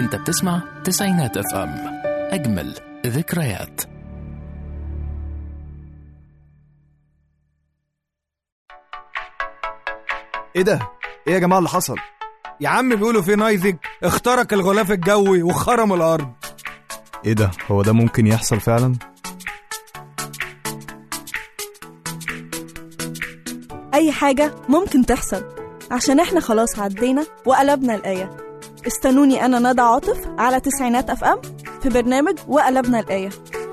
انت بتسمع تسعينات اف ام اجمل ذكريات ايه ده؟ ايه يا جماعه اللي حصل؟ يا عم بيقولوا في نايزك اخترق الغلاف الجوي وخرم الارض ايه ده؟ هو ده ممكن يحصل فعلا؟ أي حاجة ممكن تحصل عشان احنا خلاص عدينا وقلبنا الآية استنوني أنا ندى عاطف على تسعينات أف أم في برنامج وقلبنا الآية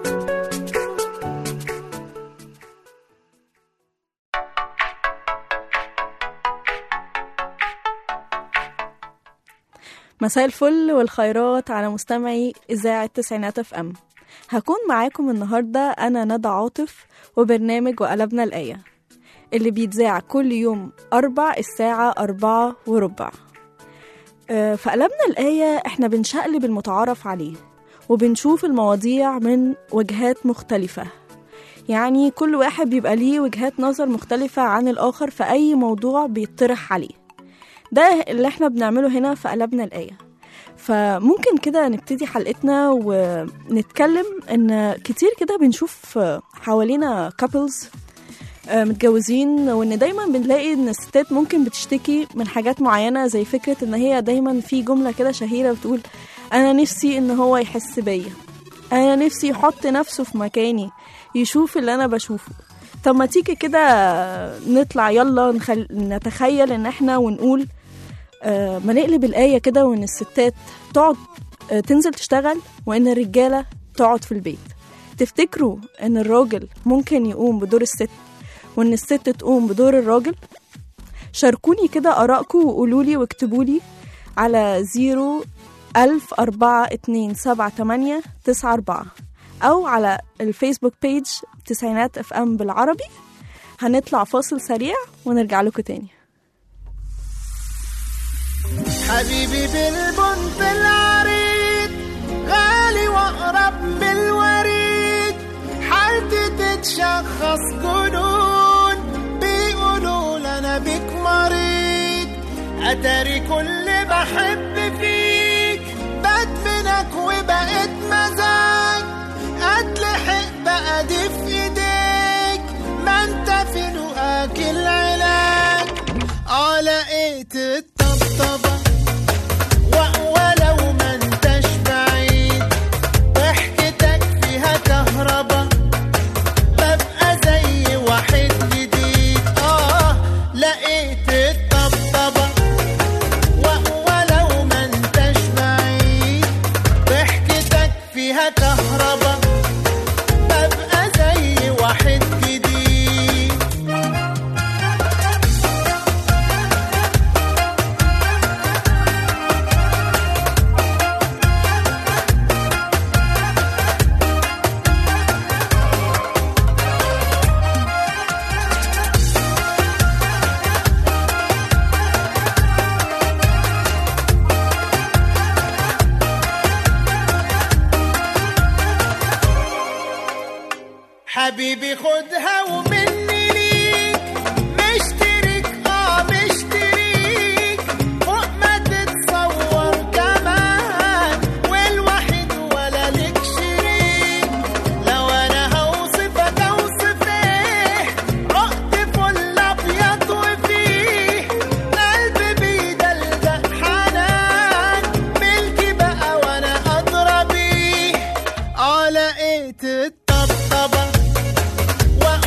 مساء الفل والخيرات على مستمعي إذاعة تسعينات أف أم هكون معاكم النهاردة أنا ندى عاطف وبرنامج وقلبنا الآية اللي بيتذاع كل يوم أربع الساعة أربعة وربع آه، فقلبنا الآية إحنا بنشقلب المتعارف عليه وبنشوف المواضيع من وجهات مختلفة يعني كل واحد بيبقى ليه وجهات نظر مختلفة عن الآخر في أي موضوع بيطرح عليه ده اللي احنا بنعمله هنا في قلبنا الآية فممكن كده نبتدي حلقتنا ونتكلم ان كتير كده بنشوف حوالينا كابلز متجوزين وان دايما بنلاقي ان الستات ممكن بتشتكي من حاجات معينة زي فكرة ان هي دايما في جملة كده شهيرة بتقول انا نفسي ان هو يحس بيا انا نفسي يحط نفسه في مكاني يشوف اللي انا بشوفه طب ما تيجي كده نطلع يلا نخل... نتخيل ان احنا ونقول آه ما نقلب الآية كده وان الستات تقعد آه تنزل تشتغل وان الرجالة تقعد في البيت تفتكروا ان الراجل ممكن يقوم بدور الست وان الست تقوم بدور الراجل شاركوني كده آرائكم وقولوا لي واكتبوا لي على زيرو ألف أربعة اتنين سبعة تمانية تسعة أربعة أو على الفيسبوك بيج تسعينات اف ام بالعربي هنطلع فاصل سريع ونرجع لكم تاني حبيبي بالبنت العريض غالي واقرب من الوريد حالتي تتشخص جنون بيقولوا لنا بيك مريض اتاري كل بحب فيك بدمنك وبقيت مزاج اتلحق بقى دي في ايديك ما انت في لقاك العلاج اه لقيت الطبطبة و- ولو ما انتش بعيد ضحكتك فيها كهربا ببقى زي واحد جديد اه لقيت الطبطبة و- ولو ما انتش بعيد ضحكتك فيها كهربا ببقى زي واحد جديد حبيبي خدها ومني ليك مشترك اه مشتريك فوق ما تتصور كمان والوحيد ولا لك شريك لو انا هوصفك اوصف ايه عقد فل ابيض وفيه قلبي بيدلدق حنان ملكي بقى وانا ادرى بيه اه لقيت الطبطبه و-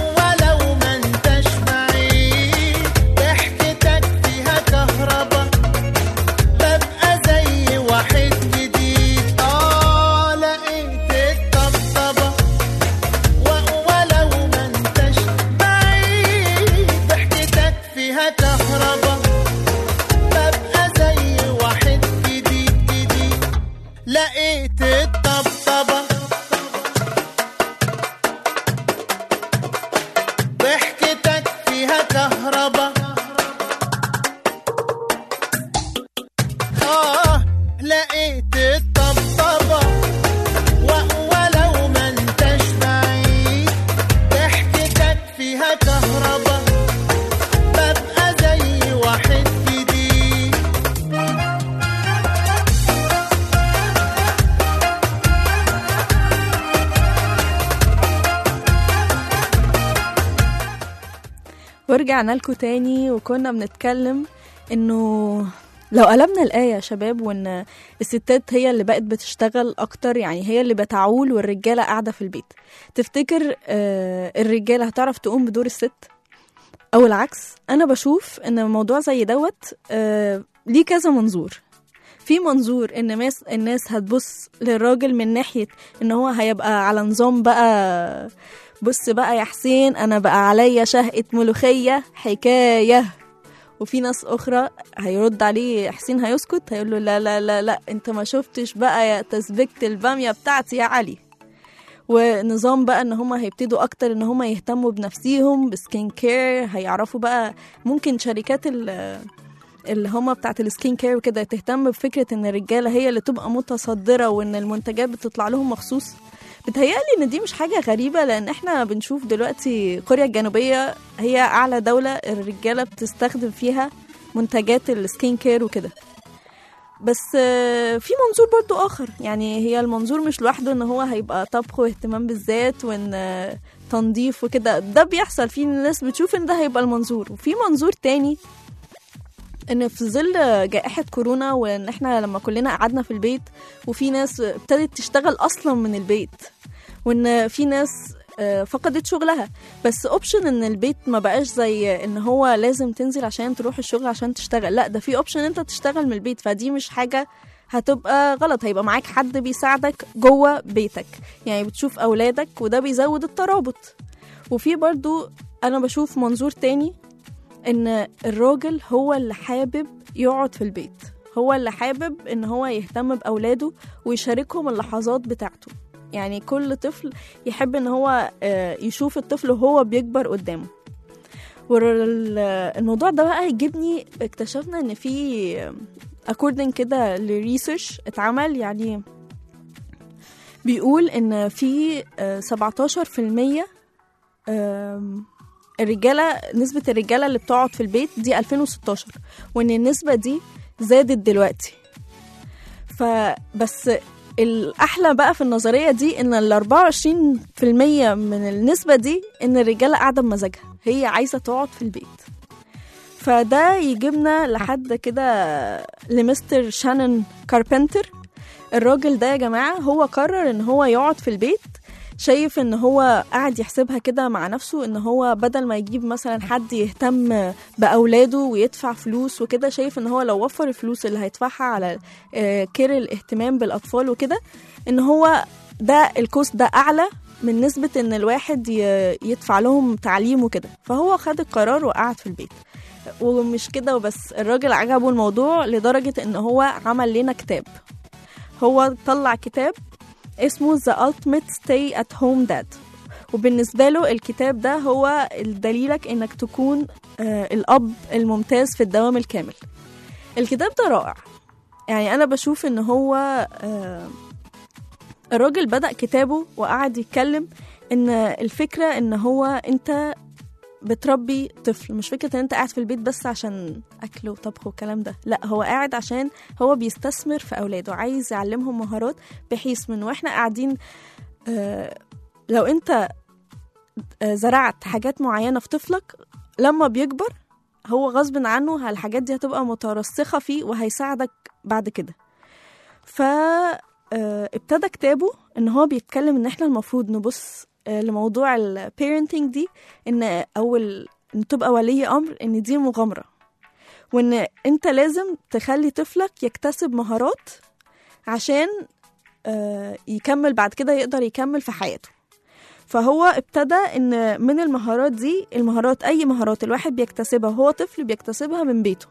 ورجعنا لكم تاني وكنا بنتكلم انه لو قلبنا الآية يا شباب وإن الستات هي اللي بقت بتشتغل أكتر يعني هي اللي بتعول والرجالة قاعدة في البيت تفتكر آه الرجالة هتعرف تقوم بدور الست؟ أو العكس أنا بشوف إن موضوع زي دوت آه ليه كذا منظور في منظور ان الناس الناس هتبص للراجل من ناحيه ان هو هيبقى على نظام بقى بص بقى يا حسين انا بقى عليا شهقه ملوخيه حكايه وفي ناس اخرى هيرد عليه حسين هيسكت هيقول له لا لا لا لا انت ما شفتش بقى يا تسبيكه الباميه بتاعتي يا علي ونظام بقى ان هما هيبتدوا اكتر ان هما يهتموا بنفسيهم بسكين كير هيعرفوا بقى ممكن شركات ال اللي هما بتاعت السكين كير وكده تهتم بفكرة ان الرجالة هي اللي تبقى متصدرة وان المنتجات بتطلع لهم مخصوص بتهيألي ان دي مش حاجة غريبة لان احنا بنشوف دلوقتي كوريا الجنوبية هي اعلى دولة الرجالة بتستخدم فيها منتجات السكين كير وكده بس آه، في منظور برضو اخر يعني هي المنظور مش لوحده ان هو هيبقى طبخ واهتمام بالذات وان آه، تنظيف وكده ده بيحصل في ناس بتشوف ان ده هيبقى المنظور وفي منظور تاني ان في ظل جائحة كورونا وان احنا لما كلنا قعدنا في البيت وفي ناس ابتدت تشتغل اصلا من البيت وان في ناس آه، فقدت شغلها بس اوبشن ان البيت ما بقاش زي ان هو لازم تنزل عشان تروح الشغل عشان تشتغل لا ده في اوبشن انت تشتغل من البيت فدي مش حاجة هتبقى غلط هيبقى معاك حد بيساعدك جوه بيتك يعني بتشوف اولادك وده بيزود الترابط وفي برضو انا بشوف منظور تاني ان الراجل هو اللي حابب يقعد في البيت هو اللي حابب ان هو يهتم باولاده ويشاركهم اللحظات بتاعته يعني كل طفل يحب ان هو آه، يشوف الطفل وهو بيكبر قدامه والموضوع ده بقى يجيبني اكتشفنا ان في according كده لريسيرش اتعمل يعني بيقول ان في آه، 17% آم، الرجاله نسبه الرجاله اللي بتقعد في البيت دي 2016 وان النسبه دي زادت دلوقتي فبس الاحلى بقى في النظريه دي ان ال 24% من النسبه دي ان الرجاله قاعده بمزاجها هي عايزه تقعد في البيت فده يجيبنا لحد كده لمستر شانون كاربنتر الراجل ده يا جماعه هو قرر ان هو يقعد في البيت شايف ان هو قاعد يحسبها كده مع نفسه ان هو بدل ما يجيب مثلا حد يهتم باولاده ويدفع فلوس وكده شايف ان هو لو وفر الفلوس اللي هيدفعها على آه، كير الاهتمام بالاطفال وكده ان هو ده الكوست ده اعلى من نسبة ان الواحد ي- يدفع لهم تعليم وكده فهو خد القرار وقعد في البيت ومش كده وبس الراجل عجبه الموضوع لدرجة ان هو عمل لنا كتاب هو طلع كتاب اسمه The Ultimate Stay at Home Dad وبالنسبة له الكتاب ده هو دليلك انك تكون آه الأب الممتاز في الدوام الكامل الكتاب ده رائع يعني أنا بشوف ان هو آه الراجل بدأ كتابه وقعد يتكلم ان الفكرة ان هو انت بتربي طفل مش فكرة ان انت قاعد في البيت بس عشان اكل وطبخ والكلام ده لا هو قاعد عشان هو بيستثمر في اولاده عايز يعلمهم مهارات بحيث من واحنا قاعدين آه لو انت آه زرعت حاجات معينة في طفلك لما بيكبر هو غصب عنه الحاجات دي هتبقى مترسخة فيه وهيساعدك بعد كده ف آه، ابتدى كتابه ان هو بيتكلم ان احنا المفروض نبص آه، لموضوع البيرنتنج دي ان اول ان تبقى ولي امر ان دي مغامره وان انت لازم تخلي طفلك يكتسب مهارات عشان آه، يكمل بعد كده يقدر يكمل في حياته فهو ابتدى ان من المهارات دي المهارات اي مهارات الواحد بيكتسبها وهو طفل بيكتسبها من بيته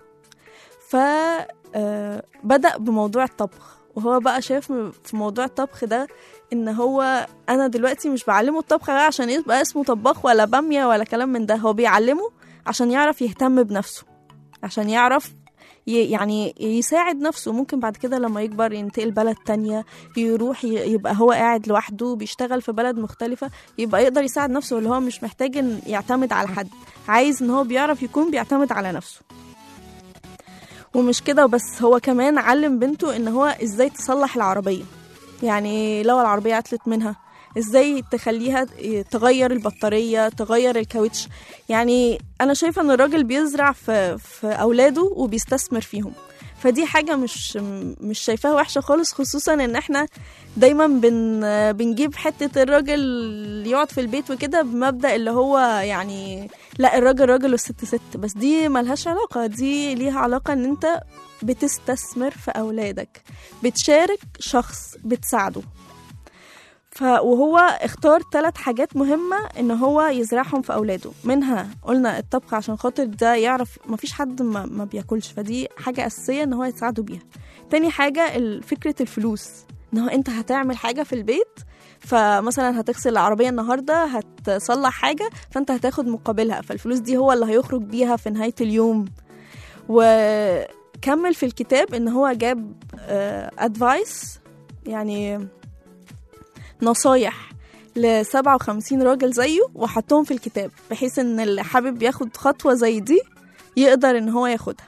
فبدأ بموضوع الطبخ وهو بقى شايف في موضوع الطبخ ده ان هو انا دلوقتي مش بعلمه الطبخ غير عشان يبقى اسمه طباخ ولا باميه ولا كلام من ده هو بيعلمه عشان يعرف يهتم بنفسه عشان يعرف ي- يعني يساعد نفسه ممكن بعد كده لما يكبر ينتقل بلد تانية يروح ي- يبقى هو قاعد لوحده بيشتغل في بلد مختلفة يبقى يقدر يساعد نفسه اللي هو مش محتاج ان يعتمد على حد عايز ان هو بيعرف يكون بيعتمد على نفسه ومش كده وبس هو كمان علم بنته ان هو ازاي تصلح العربية يعني لو العربية عطلت منها ازاي تخليها تغير البطاريه تغير الكاوتش يعني انا شايفه ان الراجل بيزرع في في اولاده وبيستثمر فيهم فدي حاجة مش مش شايفاها وحشة خالص خصوصا ان احنا دايما بن بنجيب حتة الراجل يقعد في البيت وكده بمبدأ اللي هو يعني لا الراجل راجل والست ست بس دي ملهاش علاقة دي ليها علاقة ان انت بتستثمر في اولادك بتشارك شخص بتساعده ف وهو اختار ثلاث حاجات مهمة ان هو يزرعهم في اولاده منها قلنا الطبخ عشان خاطر ده يعرف مفيش حد ما, ما بياكلش فدي حاجة اساسية ان هو يساعده بيها تاني حاجة ال- فكرة الفلوس ان هو انت هتعمل حاجة في البيت فمثلا هتغسل العربية النهاردة هتصلح حاجة فانت هتاخد مقابلها فالفلوس دي هو اللي هيخرج بيها في نهاية اليوم وكمل في الكتاب ان هو جاب ادفايس يعني نصايح ل 57 راجل زيه وحطهم في الكتاب بحيث ان اللي حابب ياخد خطوة زي دي يقدر ان هو ياخدها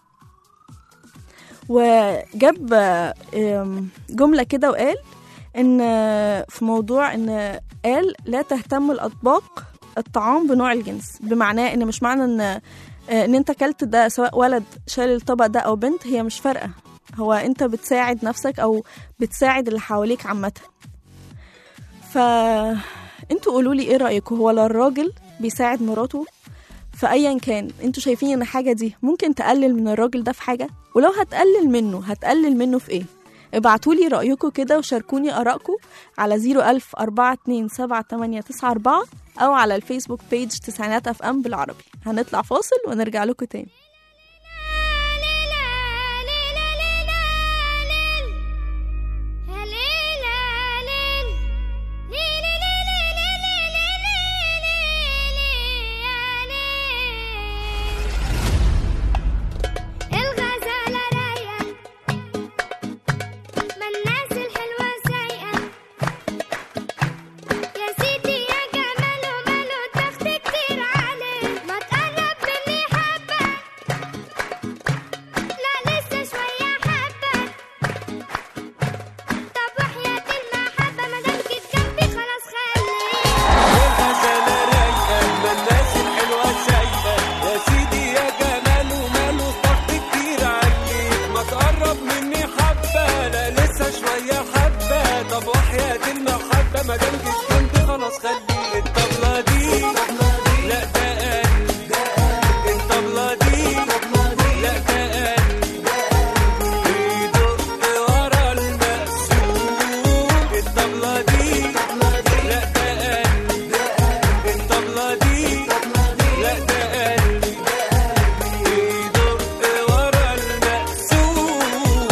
وجاب آم، جملة كده وقال ان في موضوع ان قال لا تهتم الاطباق الطعام بنوع الجنس بمعناه ان مش معنى ان ان انت كلت ده سواء ولد شال الطبق ده او بنت هي مش فارقه هو انت بتساعد نفسك او بتساعد اللي حواليك عامه ف انتوا قولوا لي ايه رايكم هو لو الراجل بيساعد مراته فايا كان انتوا شايفين ان الحاجه دي ممكن تقلل من الراجل ده في حاجه ولو هتقلل منه هتقلل منه في ايه ابعتولي رأيكم كده وشاركوني آرائكم على 01000 427 أو على الفيسبوك بيج تسعينات أف أم بالعربي هنطلع فاصل ونرجع لكم تاني الغزالة رايقة ما الناس الحلوة سايقة يا سيدي يا جمال وماله تخت كتير عليه ما تقرب مني حبة لا لسه شوية حبة طب وحياة المحبة ما دام جيت جنبي خلاص خليك الغزالة رايقة ما الناس الحلوة سايقة يا سيدي يا جمال وماله ضغط كتير عليك ما تقرب مني حبة لا لسه شوية حبة طب وحياة المحبة ما دام جيت جنبي خلاص خليك الطبلة دي لا ده قلبي الطبلة دي لا ده قلبي بيدق ورا المقسوم الطبلة دي لا ده قلبي الطبلة دي لا ده قلبي بيدق ورا المقسوم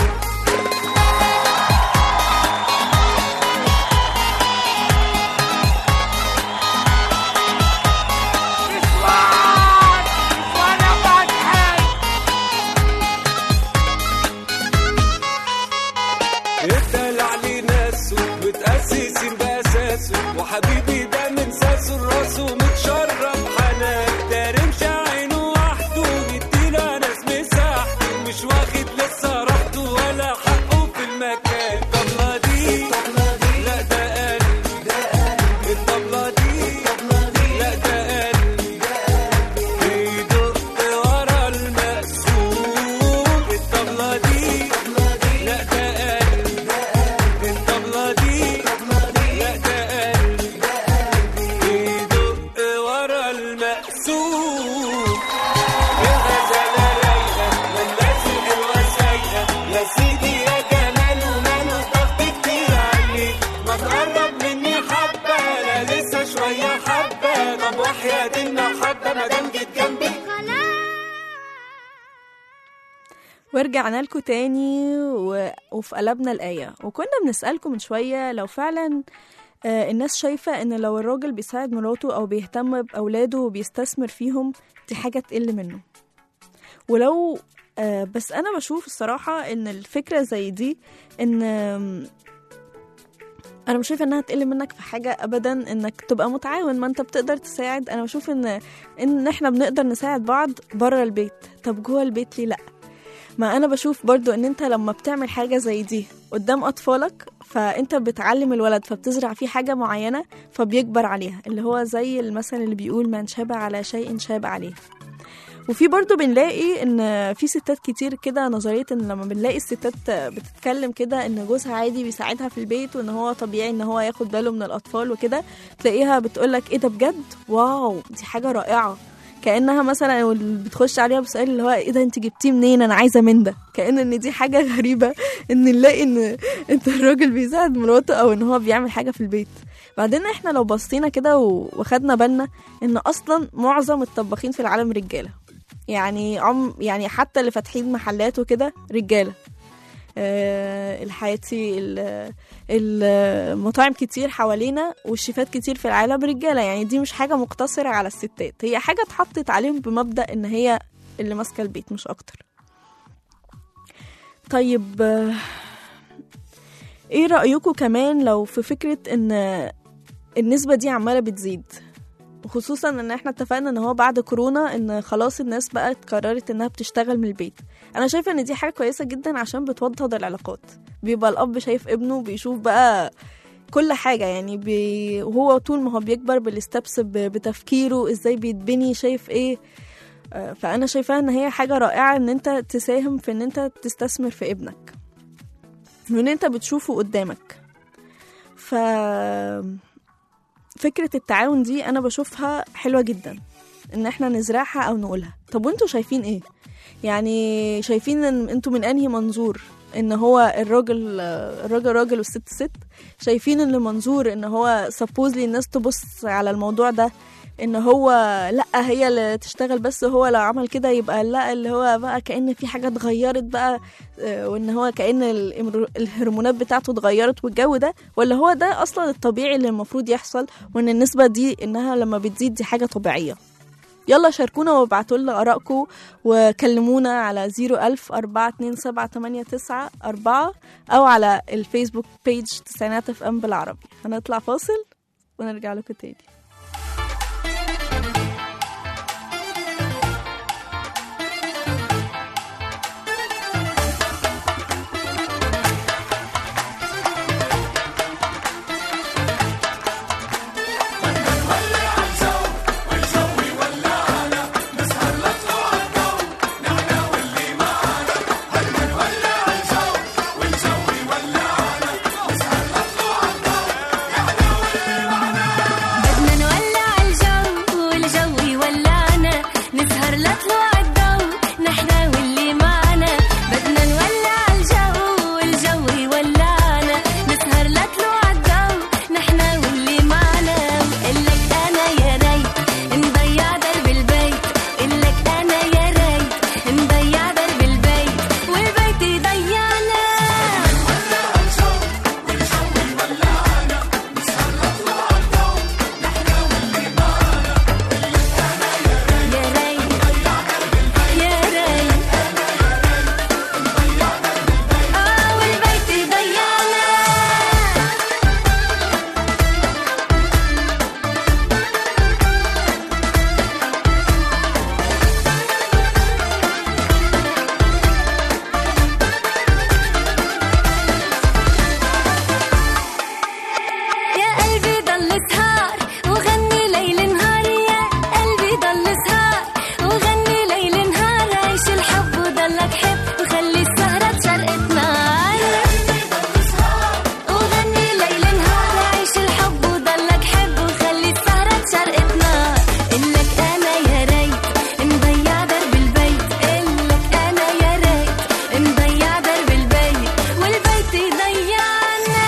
الدلع لي ناسه متأسسين بأساسه وحبيبي ده من ساسه لراسه متشرب حنان ده رمش عينه وحده يديله ناس مساحته مش واخد لسه راحته ولا حقه في المكان الطبلة دي لا ده قلبي الطبلة دي لا ده قلبي بيدق ورا المقسوم الطبلة دي لا ده قلبي الطبلة دي لا ده قلبي بيدق ورا المقسوم الغزالة رايقة والناس الحلوة سايقة يا سيدي يا جمال وماله ضغط كتير عليك ما تقرب مني حبة لا لسه شوية حبة طب وحياة المحبة ما دام جيت جنبي ورجعنا لكم تاني و... وفي قلبنا الآية وكنا بنسألكم من شوية لو فعلا آه، الناس شايفة إن لو الراجل بيساعد مراته أو بيهتم بأولاده وبيستثمر فيهم دي حاجة تقل منه ولو آه، بس أنا بشوف الصراحة إن الفكرة زي دي إن آم، انا مش شايفه انها تقل منك في حاجه ابدا انك تبقى متعاون ما انت بتقدر تساعد انا بشوف ان ان احنا بنقدر نساعد بعض بره البيت طب جوه البيت ليه لا ما انا بشوف برضو ان انت لما بتعمل حاجة زي دي قدام اطفالك فانت بتعلم الولد فبتزرع فيه حاجة معينة فبيكبر عليها اللي هو زي المثل اللي بيقول من شاب على شيء شاب عليه وفي برضو بنلاقي ان في ستات كتير كده نظريه ان لما بنلاقي الستات بتتكلم كده ان جوزها عادي بيساعدها في البيت وان هو طبيعي ان هو ياخد باله من الاطفال وكده تلاقيها بتقولك ايه ده بجد واو دي حاجه رائعه كانها مثلا واللي بتخش عليها بسؤال اللي هو ايه ده انت جبتيه منين انا عايزه من ده كان ان دي حاجه غريبه ان نلاقي ان انت الراجل بيساعد مراته او ان هو بيعمل حاجه في البيت بعدين احنا لو بصينا كده و- وخدنا بالنا ان اصلا معظم الطباخين في العالم رجاله يعني عم يعني حتى اللي فاتحين محلات وكده رجاله آه، الحياتي ال- المطاعم كتير حوالينا والشيفات كتير في العالم رجاله يعني دي مش حاجه مقتصره على الستات هي حاجه اتحطت عليهم بمبدا ان هي اللي ماسكه البيت مش اكتر طيب آه، ايه رايكم كمان لو في فكره ان النسبه دي عماله بتزيد وخصوصا ان احنا اتفقنا ان هو بعد كورونا ان خلاص الناس بقت قررت انها بتشتغل من البيت انا شايفه ان دي حاجه كويسه جدا عشان بتوضد العلاقات بيبقى الاب شايف ابنه بيشوف بقى كل حاجة يعني بي... وهو طول ما هو بيكبر بالستبس ب... بتفكيره ازاي بيتبني شايف ايه آه، فأنا شايفاها ان هي حاجة رائعة ان انت تساهم في ان انت تستثمر في ابنك وان انت بتشوفه قدامك ف فكرة التعاون دي أنا بشوفها حلوة جدا إن إحنا نزرعها أو نقولها طب وانتوا شايفين إيه؟ يعني شايفين إن انتوا من أنهي منظور إن هو الراجل الراجل راجل والست ست شايفين إن منظور إن هو سبوزلي الناس تبص على الموضوع ده ان هو لا هي اللي تشتغل بس هو لو عمل كده يبقى لا اللي هو بقى كأن في حاجة اتغيرت بقى آه، وان هو كأن الإمر- الهرمونات بتاعته اتغيرت والجو ده ولا هو ده اصلا الطبيعي اللي المفروض يحصل وان النسبة دي انها لما بتزيد دي حاجة طبيعية يلا شاركونا وابعتوا لنا ارائكم وكلمونا على 01000 427 4 او على الفيسبوك بيج تسعينات اف ام بالعربي هنطلع فاصل ونرجع لكم تاني بدنا نولع الجو والجو يولعنا نسهر لطلوع الضو نحنا واللي معنا بدنا نولع الجو والجو يولعنا نسهر لطلوع الضو نحنا واللي معنا وقلك انا يا ريت نضيع درب البيت قلك انا يا ريت نضيع درب البيت والبيت يضيعنا يا ريت يا ريت اه والبيت ضيعنا يا قلبي ضل سهر وغني ليل نهار يا قلبي ضل سهر وغني ليل نهار عيش الحب وضلك حب وخلي السهرة تشرقت نار وغني ليل نهار عيش الحب وضلك حب وخلي السهرة تشرقت نار قلك انا يا ريت نضيع درب البيت قلك انا يا ريت نضيع درب البيت والبيت يضيعنا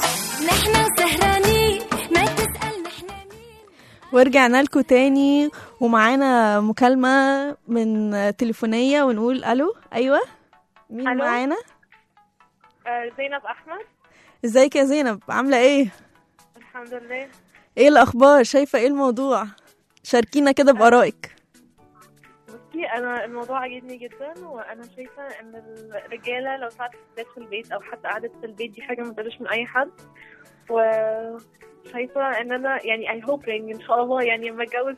نحنا سهرانين ما تسأل نحنا مين ورجعنا لكم تاني ومعانا مكالمة من تليفونية ونقول ألو أيوة مين ألو؟ معانا آه، زينب احمد ازيك يا زينب عاملة ايه الحمد لله ايه الأخبار شايفة ايه الموضوع شاركينا كده بآرائك بصي انا الموضوع عجبني جدا وانا شايفه ان الرجاله لو ساعدت الستات في البيت او حتى قعدت في البيت دي حاجه ما تقدرش من اي حد وشايفه ان انا يعني اي هوبينج ان شاء الله يعني لما اتجوز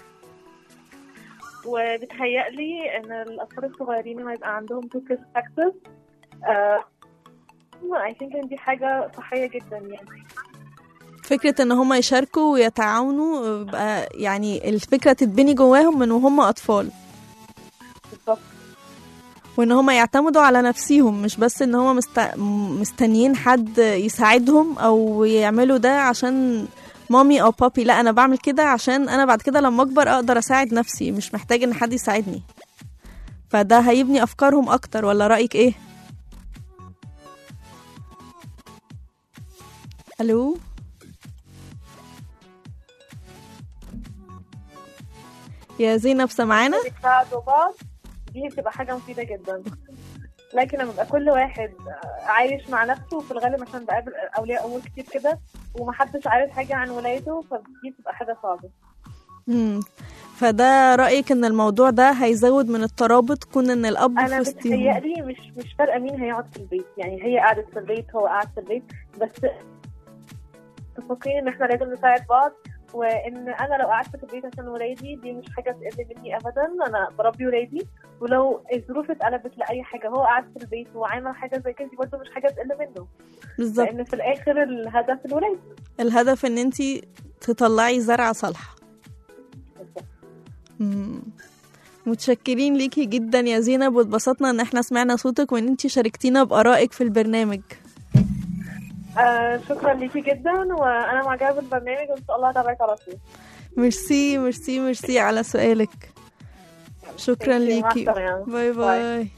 وبتهيألي ان الاطفال الصغيرين هيبقى عندهم تو perspectives آه I think ان دي حاجه صحيه جدا يعني فكرة ان هما يشاركوا ويتعاونوا يبقى يعني الفكرة تتبني جواهم من وهم أطفال بالظبط وان هما يعتمدوا على نفسيهم مش بس ان هما مست... مستنيين حد يساعدهم او يعملوا ده عشان مامي او بابي لا انا بعمل كده عشان انا بعد كده لما اكبر اقدر اساعد نفسي مش محتاج ان حد يساعدني فده هيبني افكارهم اكتر ولا رايك ايه الو يا زينب سمعانا بيساعدوا بعض دي بتبقى حاجة مفيدة جدا لكن لما يبقى كل واحد عايش مع نفسه في الغالب عشان بقابل أولياء أمور كتير كده ومحدش عارف حاجة عن ولاده فدي بتبقى حاجة صعبة مم. فده رأيك ان الموضوع ده هيزود من الترابط كون ان الاب في أنا وسطهم بتهيألي مش مش فارقة مين هيقعد في البيت يعني هي قعدت في البيت هو قاعد في البيت بس متفقين إن إحنا لازم نساعد بعض وإن أنا لو قعدت في البيت عشان ولادي دي مش حاجة تقل مني أبدا أنا بربي ولادي ولو الظروف اتقلبت لأي حاجة هو قاعد في البيت وعمل حاجة زي كده دي برضه مش حاجة تقل منه بالظبط لان في الاخر الهدف الولاد الهدف ان انت تطلعي زرعة صالحة مم. متشكرين ليكي جدا يا زينب واتبسطنا ان احنا سمعنا صوتك وان انت شاركتينا بآرائك في البرنامج آه شكرا ليكي جدا وانا معجبه بالبرنامج وان شاء الله هتابعك على طول ميرسي ميرسي ميرسي على سؤالك شكرا Thank you. مع ليكي السلامة. باي باي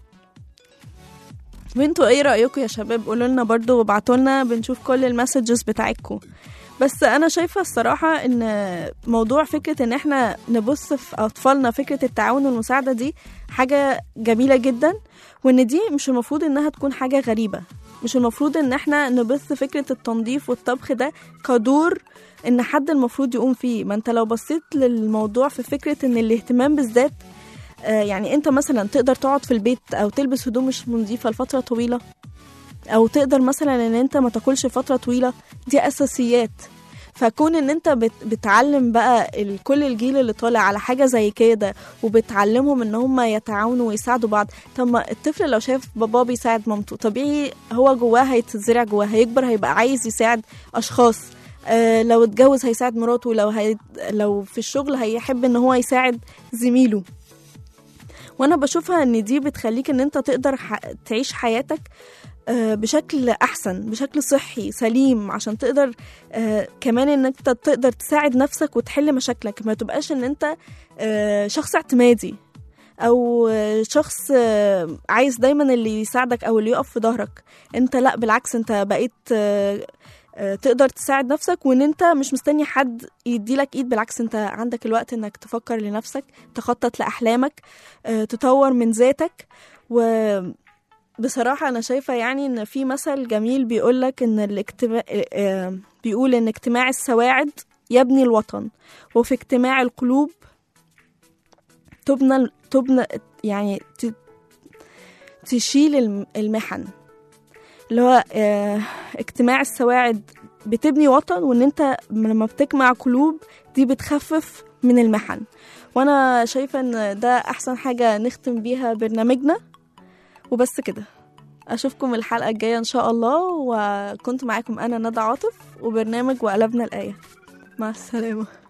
وانتوا ايه رأيكم يا شباب قولوا لنا برضو وابعتوا لنا بنشوف كل المسجز بتاعتكم بس انا شايفه الصراحه ان موضوع فكره ان احنا نبص في اطفالنا فكره التعاون والمساعده دي حاجه جميله جدا وان دي مش المفروض انها تكون حاجه غريبه مش المفروض ان احنا نبث فكره التنظيف والطبخ ده كدور ان حد المفروض يقوم فيه ما انت لو بصيت للموضوع في فكره ان الاهتمام بالذات آه، يعني انت مثلا تقدر تقعد في البيت او تلبس هدوم مش نظيفه لفتره طويله او تقدر مثلا ان انت ما تاكلش فتره طويله دي اساسيات فكون ان انت بت بتعلم بقى ال- كل الجيل اللي طالع على حاجه زي كده وبتعلمهم ان هم يتعاونوا ويساعدوا بعض طب ما الطفل لو شاف باباه بيساعد مامته طبيعي هو جواه هيتزرع جواه هيكبر هيبقى عايز يساعد اشخاص آه لو اتجوز هيساعد مراته لو هي لو في الشغل هيحب ان هو يساعد زميله وانا بشوفها ان دي بتخليك ان انت تقدر ح... تعيش حياتك آه، بشكل احسن بشكل صحي سليم عشان تقدر آه، كمان ان انت تقدر تساعد نفسك وتحل مشاكلك ما تبقاش ان انت آه، شخص اعتمادي او آه، شخص آه، عايز دايما اللي يساعدك او اللي يقف في ظهرك انت لا بالعكس انت بقيت آه، آه، تقدر تساعد نفسك وان انت مش مستني حد يديلك ايد بالعكس انت عندك الوقت انك تفكر لنفسك تخطط لاحلامك آه، تطور من ذاتك و بصراحة أنا شايفة يعني إن في مثل جميل بيقولك إن الاجتماع آه، بيقول إن اجتماع السواعد يبني الوطن وفي اجتماع القلوب تبنى تبنى يعني ت- تشيل الم- المحن اللي هو آه، اجتماع السواعد بتبني وطن وإن أنت لما بتجمع قلوب دي بتخفف من المحن وأنا شايفة إن ده أحسن حاجة نختم بيها برنامجنا وبس كده اشوفكم الحلقه الجايه ان شاء الله وكنت معاكم انا ندى عاطف وبرنامج وقلبنا الايه مع السلامه